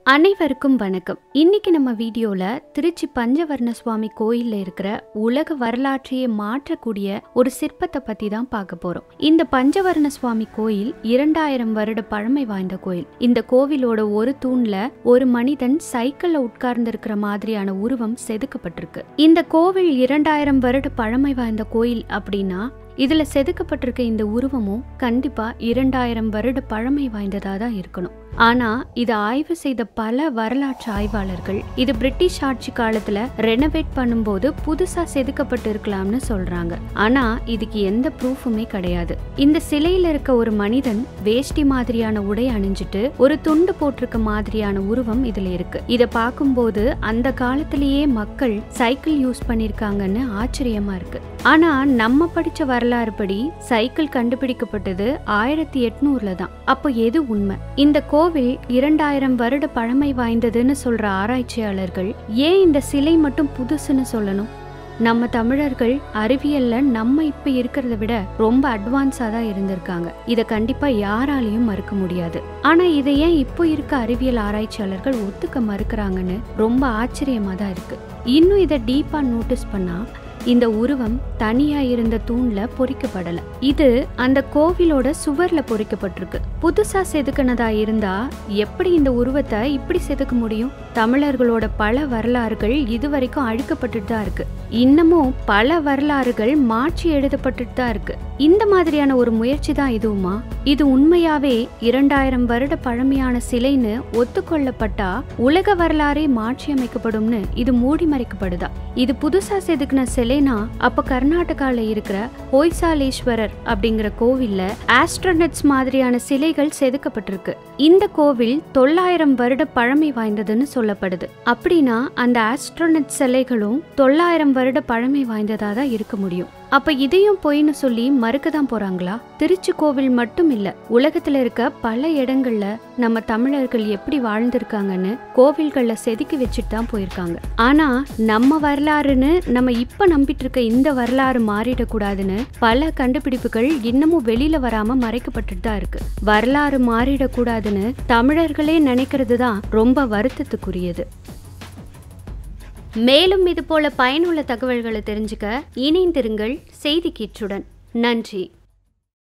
அனைவருக்கும் வணக்கம் இன்னைக்கு நம்ம வீடியோல திருச்சி பஞ்சவர்ண சுவாமி கோயில்ல இருக்கிற உலக வரலாற்றையே மாற்றக்கூடிய ஒரு சிற்பத்தை பத்தி தான் பார்க்க போறோம் இந்த பஞ்சவர்ண சுவாமி கோயில் இரண்டாயிரம் வருட பழமை வாய்ந்த கோயில் இந்த கோவிலோட ஒரு தூண்ல ஒரு மனிதன் சைக்கிள்ல உட்கார்ந்து இருக்கிற மாதிரியான உருவம் செதுக்கப்பட்டிருக்கு இந்த கோவில் இரண்டாயிரம் வருட பழமை வாய்ந்த கோயில் அப்படின்னா இதுல செதுக்கப்பட்டிருக்க இந்த உருவமும் கண்டிப்பா இரண்டாயிரம் வருட பழமை வாய்ந்ததா தான் இருக்கணும் ஆனா இது ஆய்வு செய்த பல வரலாற்று ஆய்வாளர்கள் இது பிரிட்டிஷ் ஆட்சி காலத்துல ரெனோவேட் பண்ணும்போது புதுசா செதுக்கப்பட்டு இருக்கலாம்னு சொல்றாங்க ஆனா இதுக்கு எந்த ப்ரூஃபுமே கிடையாது இந்த சிலையில இருக்க ஒரு மனிதன் வேஷ்டி மாதிரியான உடை அணிஞ்சிட்டு ஒரு துண்டு போட்டிருக்க மாதிரியான உருவம் இதுல இருக்கு இத பார்க்கும்போது அந்த காலத்திலேயே மக்கள் சைக்கிள் யூஸ் பண்ணிருக்காங்கன்னு ஆச்சரியமா இருக்கு ஆனா நம்ம படிச்ச வரலாறு படி சைக்கிள் கண்டுபிடிக்கப்பட்டது ஆயிரத்தி எட்நூறுல தான் அப்போ எது உண்மை இந்த கோவில் இரண்டாயிரம் வருட பழமை வாய்ந்ததுன்னு சொல்ற ஆராய்ச்சியாளர்கள் ஏன் இந்த சிலை மட்டும் புதுசுன்னு சொல்லணும் நம்ம தமிழர்கள் அறிவியல்ல நம்ம இப்ப இருக்கிறத விட ரொம்ப அட்வான்ஸா தான் இருந்திருக்காங்க இத கண்டிப்பா யாராலையும் மறுக்க முடியாது ஆனா இதை ஏன் இப்போ இருக்க அறிவியல் ஆராய்ச்சியாளர்கள் ஒத்துக்க மறுக்கிறாங்கன்னு ரொம்ப ஆச்சரியமா தான் இருக்கு இன்னும் இதை டீப்பா நோட்டீஸ் பண்ணா இந்த உருவம் தனியா இருந்த தூண்ல பொறிக்கப்படல இது அந்த கோவிலோட சுவர்ல பொறிக்கப்பட்டிருக்கு புதுசா செதுக்கினதா இருந்தா எப்படி இந்த உருவத்தை இப்படி செதுக்க முடியும் தமிழர்களோட பல வரலாறுகள் இதுவரைக்கும் அழிக்கப்பட்டுட்டு தான் இருக்கு இன்னமும் பல வரலாறுகள் மாற்றி எழுதப்பட்டுட்டு தான் இருக்கு இந்த மாதிரியான ஒரு முயற்சி தான் இதுவுமா இது உண்மையாவே இரண்டாயிரம் வருட பழமையான சிலைன்னு ஒத்துக்கொள்ளப்பட்டா உலக வரலாறே மாற்றி அமைக்கப்படும்னு இது மூடி மறைக்கப்படுதா இது புதுசா செதுக்கின சிலைனா அப்ப கர்நாடகால இருக்கிற ஹொய்சாலேஸ்வரர் அப்படிங்கிற கோவில்ல ஆஸ்ட்ரோனட்ஸ் மாதிரியான சிலைகள் செதுக்கப்பட்டிருக்கு இந்த கோவில் தொள்ளாயிரம் வருட பழமை வாய்ந்ததுன்னு சொல்லப்படுது அப்படின்னா அந்த ஆஸ்ட்ரோனட் சிலைகளும் தொள்ளாயிரம் வருட பழமை வாய்ந்ததா தான் இருக்க முடியும் அப்ப இதையும் பொய்னு சொல்லி மறுக்க தான் போறாங்களா திருச்சி கோவில் மட்டும் இல்ல உலகத்துல இருக்க பல இடங்கள்ல நம்ம தமிழர்கள் எப்படி வாழ்ந்திருக்காங்கன்னு கோவில்கள்ல செதுக்கி வச்சுட்டு தான் போயிருக்காங்க ஆனா நம்ம வரலாறுன்னு நம்ம இப்ப நம்பிட்டு இருக்க இந்த வரலாறு மாறிடக்கூடாதுன்னு பல கண்டுபிடிப்புகள் இன்னமும் வெளியில வராம மறைக்கப்பட்டுட்டு தான் இருக்கு வரலாறு மாறிடக்கூடாதுன்னு தமிழர்களே நினைக்கிறது தான் ரொம்ப வருத்தத்துக்குரியது மேலும் இது போல பயனுள்ள தகவல்களை தெரிஞ்சுக்க இணைந்திருங்கள் செய்தி கீற்றுடன் நன்றி